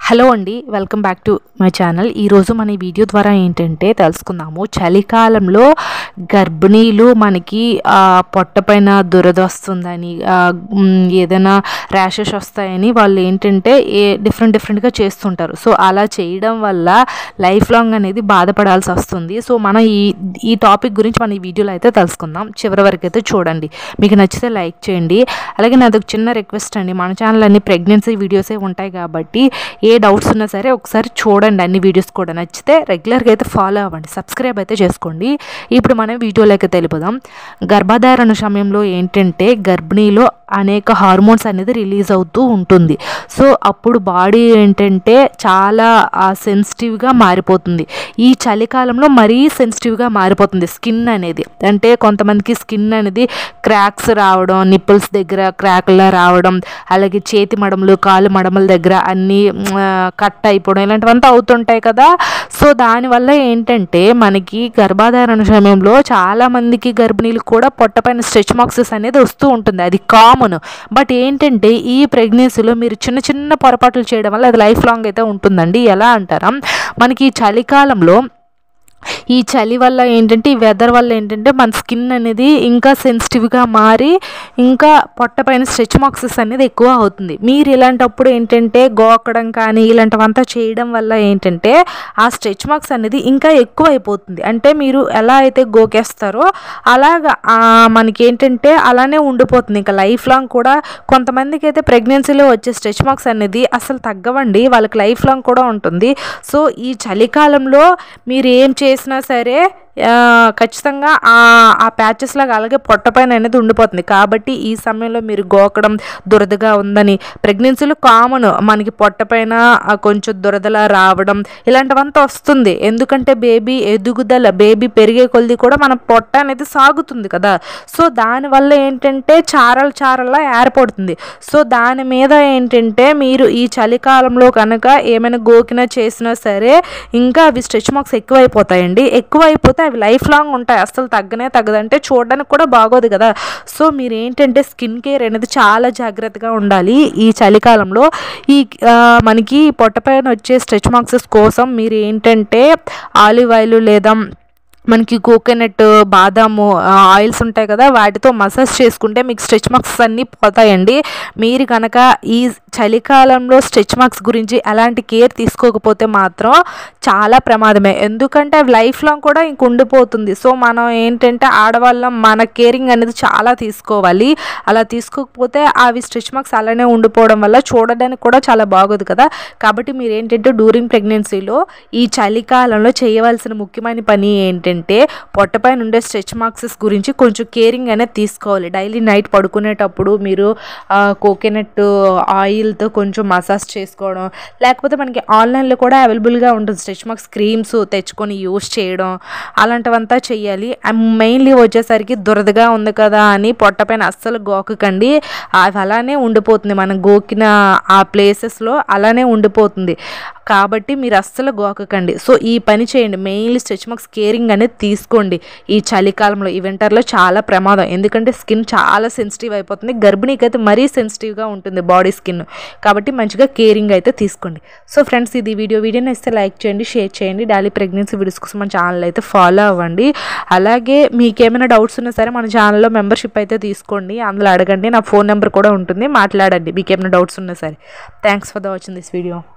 hello అండి welcome back to my channel ఈరోజు మన ఈ వీడియో ద్వారా ఏంటంటే తెలుసుకుందాము చలికాలంలో గర్భిణీలు మనకి ఆ, పొట్టపైన దురద వస్తుందని ఆ, మ్, ఏదైనా ర్యాషెస్ వస్తాయని వాళ్ళు ఏంటంటే ఏ డిఫరెంట్ డిఫరెంట్గా చేస్తుంటారు సో అలా చేయడం వల్ల లైఫ్ లాంగ్ అనేది బాధపడాల్సి వస్తుంది సో మనం ఈ ఈ టాపిక్ గురించి మన ఈ వీడియోలో అయితే తెలుసుకుందాం చివరి వరకు అయితే చూడండి మీకు నచ్చితే లైక్ చేయండి అలాగే నాది ఒక చిన్న రిక్వెస్ట్ అండి మన ఛానల్ అన్ని ప్రెగ్నెన్సీ వీడియోసే ఉంటాయి కాబట్టి ఏ డౌట్స్ ఉన్నా సరే ఒకసారి చూడండి అన్ని వీడియోస్ కూడా నచ్చితే రెగ్యులర్గా అయితే ఫాలో అవ్వండి సబ్స్క్రైబ్ అయితే చేసుకోండి ఇప్పుడు మనం వీడియోలోకి తెలిపోదాం గర్భధారణ సమయంలో ఏంటంటే గర్భిణీలో అనేక హార్మోన్స్ అనేది రిలీజ్ అవుతూ ఉంటుంది సో అప్పుడు బాడీ ఏంటంటే చాలా సెన్సిటివ్గా మారిపోతుంది ఈ చలికాలంలో మరీ సెన్సిటివ్గా మారిపోతుంది స్కిన్ అనేది అంటే కొంతమందికి స్కిన్ అనేది క్రాక్స్ రావడం నిప్పుల్స్ దగ్గర క్రాక్లా రావడం అలాగే చేతి మడమలు కాలు మడమల దగ్గర అన్నీ కట్ అయిపోవడం ఇలాంటివంతా అవుతుంటాయి కదా సో దానివల్ల ఏంటంటే మనకి గర్భధారణ సమయంలో చాలా మందికి గర్భిణీలు కూడా పొట్టపైన స్ట్రెచ్ మార్క్సెస్ అనేది వస్తూ ఉంటుంది అది కామన్ బట్ ఏంటంటే ఈ ప్రెగ్నెన్సీలో మీరు చిన్న చిన్న పొరపాట్లు చేయడం వల్ల అది లైఫ్ లాంగ్ అయితే ఉంటుందండి ఎలా అంటారా మనకి ఈ చలికాలంలో ఈ చలి వల్ల ఏంటంటే ఈ వెదర్ వల్ల ఏంటంటే మన స్కిన్ అనేది ఇంకా సెన్సిటివ్గా మారి ఇంకా పొట్టపైన స్ట్రెచ్ మార్క్సెస్ అనేది ఎక్కువ అవుతుంది మీరు ఇలాంటప్పుడు ఏంటంటే గోకడం కానీ ఇలాంటివంతా చేయడం వల్ల ఏంటంటే ఆ స్ట్రెచ్ మార్క్స్ అనేది ఇంకా ఎక్కువ అయిపోతుంది అంటే మీరు ఎలా అయితే గోకేస్తారో అలాగా ఆ, మనకి ఏంటంటే అలానే ఉండిపోతుంది ఇంకా లైఫ్ లాంగ్ కూడా కొంతమందికి అయితే ప్రెగ్నెన్సీలో వచ్చే స్ట్రెచ్ మార్క్స్ అనేది అసలు తగ్గవండి వాళ్ళకి లైఫ్ లాంగ్ కూడా ఉంటుంది సో ఈ చలికాలంలో మీరు ఏం చేసినా సరే ఆ, ఖచ్చితంగా ఆ ఆ ప్యాచెస్ లాగా అలాగే పొట్టపైన అనేది ఉండిపోతుంది కాబట్టి ఈ సమయంలో మీరు గోకడం దురదగా ఉందని ప్రెగ్నెన్సీలో కామన్ మనకి పొట్టపైన ఆ, కొంచెం దురదలా రావడం ఇలాంటివంతా వస్తుంది ఎందుకంటే బేబీ ఎదుగుదల బేబీ పెరిగే కొలది కూడా మన పొట్ట అనేది సాగుతుంది కదా సో దానివల్ల ఏంటంటే చారలు చారలా ఏర్పడుతుంది సో దాని మీద ఏంటంటే మీరు ఈ చలికాలంలో కనుక ఏమైనా గోకినా చేసినా సరే ఇంకా అవి స్ట్రెచ్ మార్క్స్ ఎక్కువైపోతాయండి ఎక్కువైపోతే అవి లైఫ్ లాంగ్ ఉంటాయి అసలు తగ్గనే తగ్గదంటే చూడడానికి కూడా బాగోదు కదా సో మీరు ఏంటంటే స్కిన్ కేర్ అనేది చాలా జాగ్రత్తగా ఉండాలి ఈ చలికాలంలో ఈ ఆ, మనకి పొట్టపైన వచ్చే స్ట్రెచ్ మార్క్సెస్ కోసం మీరు ఏంటంటే ఆలివ్ ఆయిల్ లేదా మనకి కోకోనట్ బాదాము ఆ, ఆయిల్స్ ఉంటాయి కదా వాటితో మసాజ్ చేసుకుంటే మీకు స్ట్రెచ్ మార్క్స్ అన్నీ పోతాయండి మీరు కనుక ఈ చలికాలంలో స్ట్రెచ్ మార్క్స్ గురించి ఎలాంటి కేర్ తీసుకోకపోతే మాత్రం చాలా ప్రమాదమే ఎందుకంటే అవి లైఫ్ లాంగ్ కూడా ఇంక ఉండిపోతుంది సో మనం ఏంటంటే ఆడవాళ్ళం మన కేరింగ్ అనేది చాలా తీసుకోవాలి అలా తీసుకోకపోతే అవి స్ట్రెచ్ మార్క్స్ అలానే ఉండిపోవడం వల్ల చూడడానికి కూడా చాలా బాగోదు కదా కాబట్టి మీరు ఏంటంటే డ్యూరింగ్ ప్రెగ్నెన్సీలో ఈ చలికాలంలో చేయవలసిన ముఖ్యమైన పని ఏంటంటే పొట్టపైన ఉండే స్ట్రెచ్ మార్క్సెస్ గురించి కొంచెం కేరింగ్ అనేది తీసుకోవాలి డైలీ నైట్ పడుకునేటప్పుడు మీరు కోకోనట్ ఆయిల్తో కొంచెం మసాజ్ చేసుకోవడం లేకపోతే మనకి ఆన్లైన్లో కూడా అవైలబుల్గా ఉంటుంది స్ట్రెచ్ మార్క్స్ క్రీమ్స్ తెచ్చుకొని యూస్ చేయడం అలాంటివంతా చెయ్యాలి మెయిన్లీ వచ్చేసరికి దురదగా ఉంది కదా అని పొట్టపైన అస్సలు గోకకండి అవి అలానే ఉండిపోతుంది మనం గోకిన ఆ ప్లేసెస్లో అలానే ఉండిపోతుంది కాబట్టి మీరు అస్సలు గోకకండి సో ఈ పని చేయండి మెయిన్లీ స్ట్రెచ్ మార్క్స్ కేరింగ్ అనేది తీసుకోండి ఈ చలికాలంలో ఈ వింటర్లో చాలా ప్రమాదం ఎందుకంటే స్కిన్ చాలా సెన్సిటివ్ అయిపోతుంది గర్భిణీకి అయితే మరీ సెన్సిటివ్గా ఉంటుంది బాడీ స్కిన్ కాబట్టి మంచిగా కేరింగ్ అయితే తీసుకోండి సో ఫ్రెండ్స్ ఇది వీడియో వీడియోని ఇస్తే లైక్ చేయండి షేర్ చేయండి డైలీ ప్రెగ్నెన్సీ వీడియోస్ కోసం మన ఛానల్ అయితే ఫాలో అవ్వండి అలాగే మీకు ఏమైనా డౌట్స్ ఉన్నా సరే మన ఛానల్లో మెంబర్షిప్ అయితే తీసుకోండి అందులో అడగండి నా ఫోన్ నెంబర్ కూడా ఉంటుంది మాట్లాడండి మీకు ఏమైనా డౌట్స్ ఉన్నా సరే thanks for the watching this video